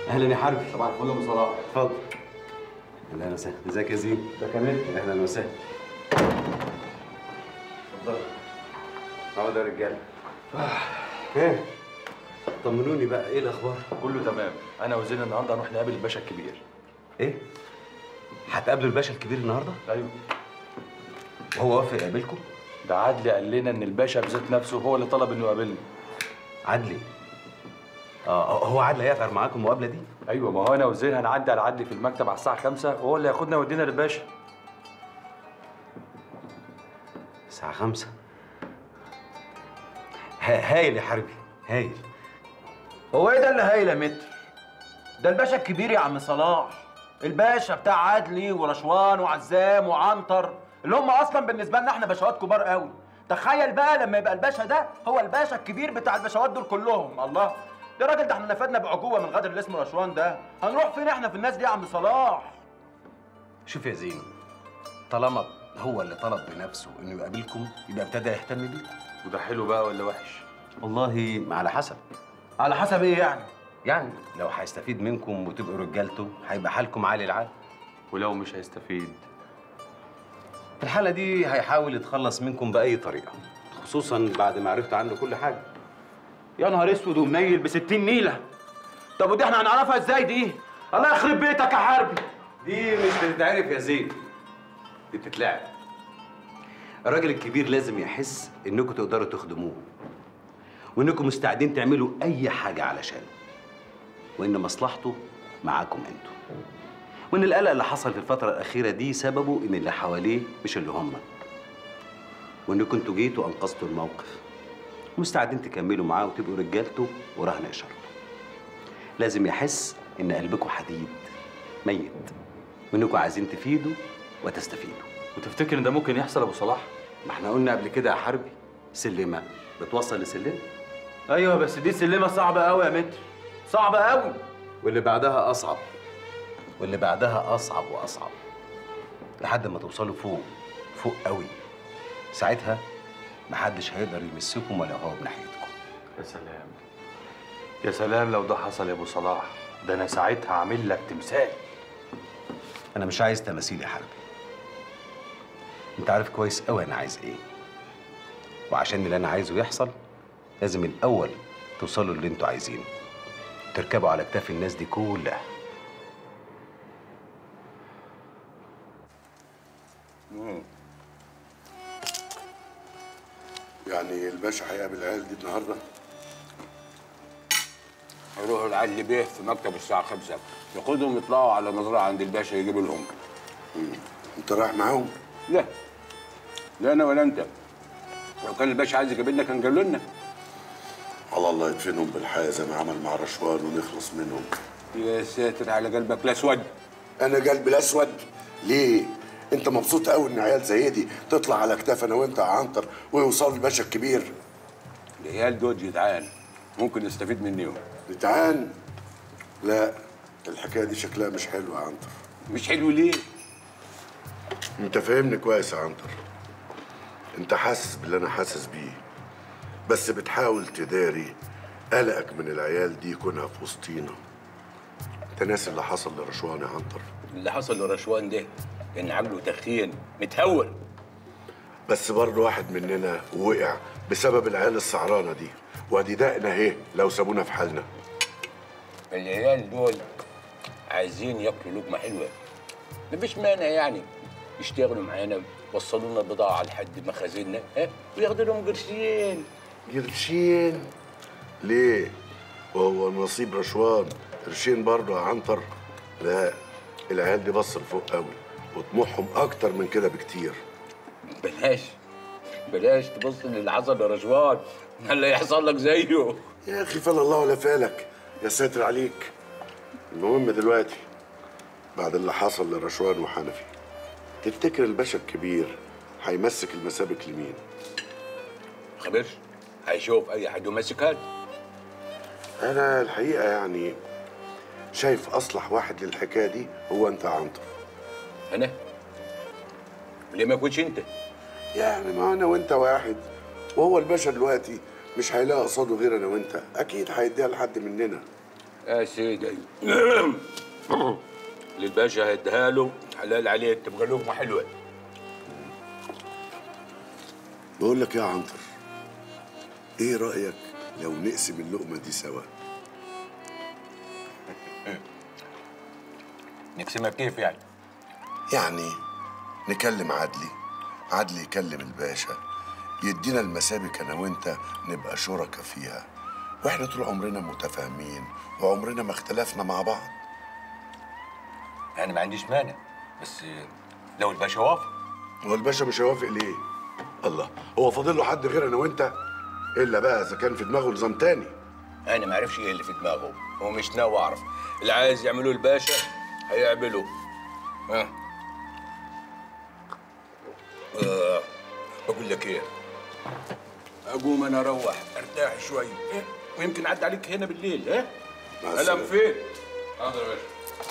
اهلا يا حربي طبعا الفل ابو صلاح اتفضل اهلا وسهلا ازيك يا زين ده كمان اهلا وسهلا اتفضل اقعد يا رجاله ايه طمنوني بقى ايه الاخبار كله تمام انا وزين النهارده هنروح نقابل الباشا الكبير ايه هتقابلوا الباشا الكبير النهارده ايوه وهو وافق يقابلكم ده عدلي قال لنا ان الباشا بذات نفسه هو اللي طلب انه يقابلنا عدلي اه هو عدلي هيقدر معاكم المقابله دي ايوه ما هو انا وزين هنعدي على عدلي في المكتب على الساعه 5 وهو اللي هياخدنا ويودينا للباشا الساعه خمسة ها- هايل يا حربي هايل هو ايه ده اللي هايل يا متر؟ ده الباشا الكبير يا عم صلاح الباشا بتاع عدلي ورشوان وعزام وعنتر اللي هم اصلا بالنسبه لنا احنا باشوات كبار قوي تخيل بقى لما يبقى الباشا ده هو الباشا الكبير بتاع الباشوات دول كلهم الله يا راجل ده احنا نفدنا بعجوبه من غدر اللي اسمه رشوان ده هنروح فين احنا في الناس دي يا عم صلاح شوف يا زين طالما هو اللي طلب بنفسه انه يقابلكم يبقى ابتدى يهتم بيكم وده حلو بقى ولا وحش والله على حسب على حسب ايه يعني يعني لو هيستفيد منكم وتبقوا رجالته هيبقى حالكم عالي العال ولو مش هيستفيد في الحالة دي هيحاول يتخلص منكم بأي طريقة خصوصا بعد ما عرفت عنه كل حاجة يا نهار اسود ومنيل ب 60 نيله طب ودي احنا هنعرفها ازاي دي الله يخرب بيتك يا حربي دي مش بتتعرف يا زين دي بتتلعب الراجل الكبير لازم يحس انكم تقدروا تخدموه وانكم مستعدين تعملوا اي حاجة علشانه وان مصلحته معاكم انتوا وان القلق اللي حصل في الفترة الأخيرة دي سببه ان اللي حواليه مش اللي هم وانكم انتوا جيتوا انقذتوا الموقف ومستعدين تكملوا معاه وتبقوا رجالته ورهن اشارته لازم يحس ان قلبكم حديد ميت وانكم عايزين تفيدوا وتستفيدوا وتفتكر ان ده ممكن يحصل يا ابو صلاح ما احنا قلنا قبل كده يا حربي سلمه بتوصل لسلمه ايوه بس دي سلمه صعبه قوي يا متر صعبه قوي واللي بعدها اصعب واللي بعدها اصعب واصعب لحد ما توصلوا فوق فوق قوي ساعتها محدش هيقدر يمسكم ولا هو بناحيتكم يا سلام يا سلام لو ده حصل يا ابو صلاح ده انا ساعتها هعمل لك تمثال انا مش عايز تماثيل يا حربي انت عارف كويس قوي انا عايز ايه وعشان اللي انا عايزه يحصل لازم الاول توصلوا اللي انتوا عايزينه تركبوا على اكتاف الناس دي كلها يعني الباشا هيقابل العيال دي النهارده هيروحوا العدل بيه في مكتب الساعة 5 ياخدهم يطلعوا على مزرعة عند الباشا يجيبوا لهم انت رايح معاهم لا لا أنا ولا أنت لو كان الباشا عايز يجيب لنا كان جاب لنا على الله يدفنهم بالحياه زي ما عمل مع رشوان ونخلص منهم يا ساتر على قلبك الأسود انا قلبي الاسود ليه انت مبسوط قوي ان عيال زي دي تطلع على اكتاف انا وانت يا عنتر ويوصلوا الباشا الكبير العيال دول جدعان ممكن نستفيد منهم جدعان لا الحكايه دي شكلها مش حلو يا عنتر مش حلو ليه؟ انت فاهمني كويس يا عنتر انت حاسس باللي انا حاسس بيه بس بتحاول تداري قلقك من العيال دي كونها في وسطينا انت ناسي اللي حصل لرشوان يا عنتر اللي حصل لرشوان ده إن عقله تخين متهور بس برضه واحد مننا وقع بسبب العيال السعرانه دي وادي دقنا اهي لو سابونا في حالنا العيال دول عايزين ياكلوا لقمة حلوة مفيش مانع يعني يشتغلوا معانا يوصلوا لنا البضاعة لحد مخازننا ها وياخدوا لهم قرشين قرشين ليه وهو نصيب رشوان قرشين برضه يا عنتر لا العيال دي بص لفوق قوي وطموحهم اكتر من كده بكتير بلاش بلاش تبص للعصب يا رجوان هلا يحصل لك زيه يا اخي فلا الله ولا فالك يا ساتر عليك المهم دلوقتي بعد اللي حصل لرشوان وحنفي تفتكر الباشا الكبير هيمسك المسابك لمين خبرش هيشوف اي حد ماسك هاد انا الحقيقه يعني شايف اصلح واحد للحكايه دي هو انت يا عنتر انا ليه ما يكونش انت يعني ما انا وانت واحد وهو الباشا دلوقتي مش هيلاقي قصاده غير انا وانت اكيد هيديها لحد مننا يا سيدي للباشا هيديها له حلال عليك تبقى لقمه حلوه بقول لك يا عنتر ايه رايك لو نقسم اللقمه دي سوا نقسمها كيف يعني؟ يعني نكلم عدلي عدلي يكلم الباشا يدينا المسابك انا وانت نبقى شركاء فيها واحنا طول عمرنا متفاهمين وعمرنا ما اختلفنا مع بعض انا ما عنديش مانع بس لو الباشا وافق هو الباشا مش هيوافق ليه الله هو فاضل له حد غير انا وانت الا بقى اذا كان في دماغه نظام تاني انا ما اعرفش ايه اللي في دماغه هو مش ناوي اعرف اللي عايز يعملوه الباشا هيعمله ها آه. بقول لك ايه اقوم انا اروح ارتاح شوي إيه؟ ويمكن اعدي عليك هنا بالليل ها مع هلا السلامة. فين حاضر يا باشا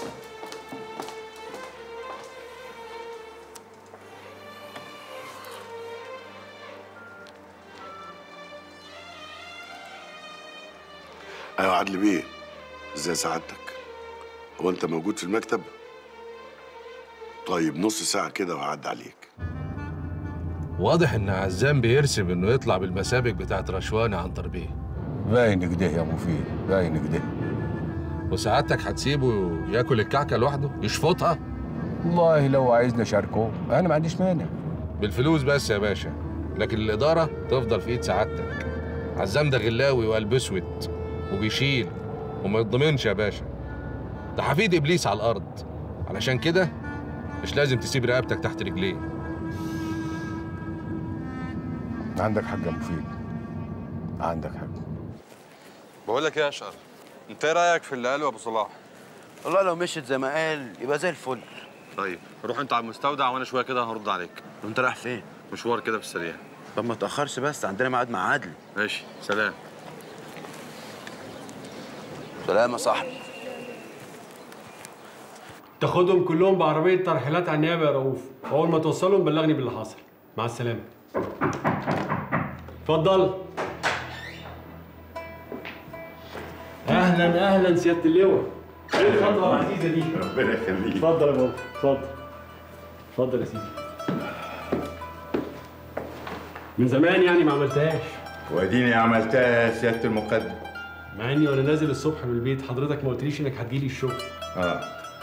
ايوه عدلي بيه ازاي سعادتك هو انت موجود في المكتب طيب نص ساعه كده وهعدي عليك واضح ان عزام بيرسم انه يطلع بالمسابق بتاعت رشوان عن تربيه باين كده يا مفيد باين كده وسعادتك هتسيبه ياكل الكعكه لوحده يشفطها والله لو عايزني اشاركه انا ما عنديش مانع بالفلوس بس يا باشا لكن الاداره تفضل في ايد سعادتك عزام ده غلاوي وقلب اسود وبيشيل وما يتضمنش يا باشا ده حفيد ابليس على الارض علشان كده مش لازم تسيب رقبتك تحت رجليه عندك حق يا مفيد عندك حق بقول لك ايه يا اشقر انت ايه رايك في اللي قاله ابو صلاح والله لو مشيت زي ما قال يبقى زي الفل طيب روح انت على المستودع وانا شويه كده هرد عليك وانت رايح فين؟ مشوار كده في السريع طب ما تاخرش بس عندنا ميعاد مع عدلي ماشي سلام سلام يا صاحبي تاخدهم كلهم بعربية ترحيلات على النيابة يا رؤوف أول ما توصلهم بلغني باللي حصل مع السلامة اتفضل أهلا أهلا سيادة اللواء إيه الخطوة العزيزة دي؟ ربنا يخليك اتفضل يا بابا اتفضل اتفضل يا سيدي من زمان يعني ما عملتهاش واديني عملتها يا سياده المقدم مع اني وانا نازل الصبح من البيت حضرتك ما قلتليش انك هتجيلي الشغل اه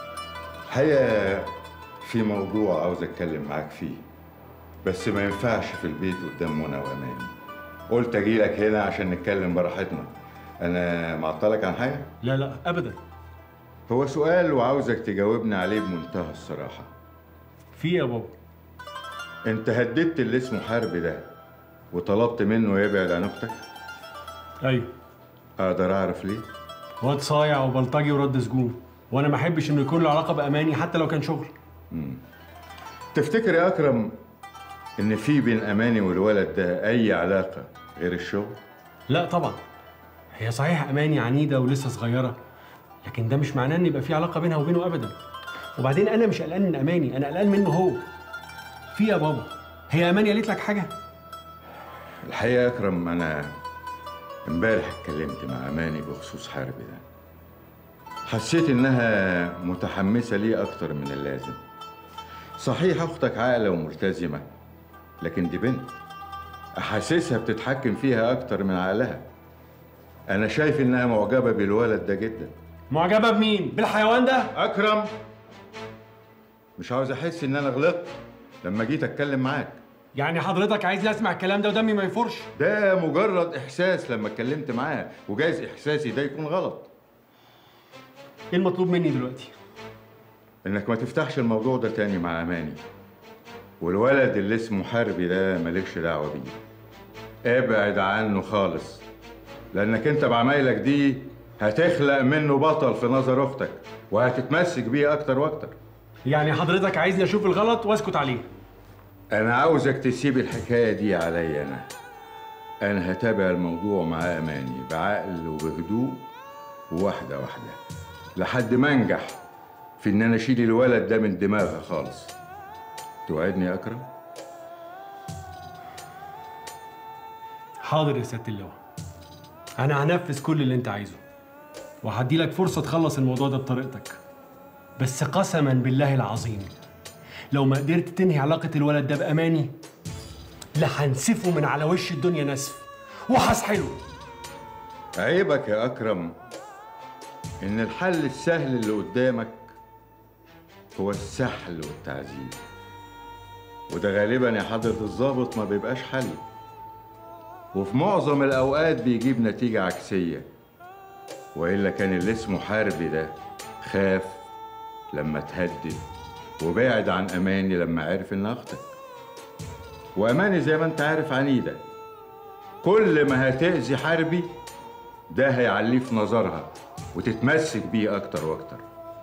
الحقيقه في موضوع عاوز اتكلم معاك فيه بس ما ينفعش في البيت قدام منى واماني قلت اجي لك هنا عشان نتكلم براحتنا انا معطلك عن حاجه لا لا ابدا هو سؤال وعاوزك تجاوبني عليه بمنتهى الصراحه في إيه يا بابا انت هددت اللي اسمه حرب ده وطلبت منه يبعد عن اختك ايوه اقدر اعرف ليه واد صايع وبلطجي ورد سجون وانا ما احبش انه يكون له علاقه باماني حتى لو كان شغل تفتكر يا اكرم ان في بين اماني والولد ده اي علاقه غير الشغل لا طبعا هي صحيح اماني عنيده ولسه صغيره لكن ده مش معناه ان يبقى في علاقه بينها وبينه ابدا وبعدين انا مش قلقان من اماني انا قلقان منه هو في إيه يا بابا هي اماني قالت لك حاجه الحقيقه يا اكرم انا امبارح اتكلمت مع اماني بخصوص حرب ده حسيت انها متحمسه ليه اكتر من اللازم صحيح اختك عاقله وملتزمه لكن دي بنت احاسيسها بتتحكم فيها اكتر من عقلها انا شايف انها معجبه بالولد ده جدا معجبه بمين بالحيوان ده اكرم مش عاوز احس ان انا غلطت لما جيت اتكلم معاك يعني حضرتك عايزني اسمع الكلام ده ودمي ما يفورش ده مجرد احساس لما اتكلمت معاه وجايز احساسي ده يكون غلط ايه المطلوب مني دلوقتي انك ما تفتحش الموضوع ده تاني مع اماني والولد اللي اسمه حربي ده مالكش دعوه بيه ابعد عنه خالص لانك انت بعمايلك دي هتخلق منه بطل في نظر اختك وهتتمسك بيه اكتر واكتر يعني حضرتك عايزني اشوف الغلط واسكت عليه انا عاوزك تسيب الحكايه دي عليا انا انا هتابع الموضوع مع اماني بعقل وبهدوء وواحده واحده لحد ما انجح في ان انا اشيل الولد ده من دماغها خالص توعدني يا اكرم حاضر يا سياده اللواء انا هنفذ كل اللي انت عايزه وهدي لك فرصه تخلص الموضوع ده بطريقتك بس قسما بالله العظيم لو ما قدرت تنهي علاقه الولد ده باماني لهنسفه من على وش الدنيا نسف وهسحله عيبك يا أكرم إن الحل السهل اللي قدامك هو السحل والتعذيب وده غالبا يا حضرة الضابط ما بيبقاش حل وفي معظم الأوقات بيجيب نتيجة عكسية وإلا كان اللي اسمه حربي ده خاف لما تهدد وبعد عن أماني لما عرف إنها أختك وأماني زي ما أنت عارف عنيدة كل ما هتأذي حربي ده هيعليه في نظرها وتتمسك بيه أكتر وأكتر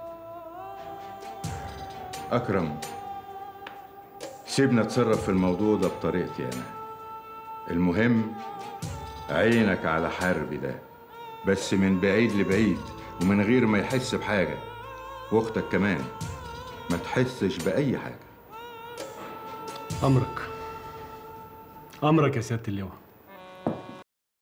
أكرم سيبنا اتصرف في الموضوع ده بطريقتي أنا المهم عينك على حربي ده بس من بعيد لبعيد ومن غير ما يحس بحاجة واختك كمان ما تحسش بأي حاجة امرك امرك يا سياده اللواء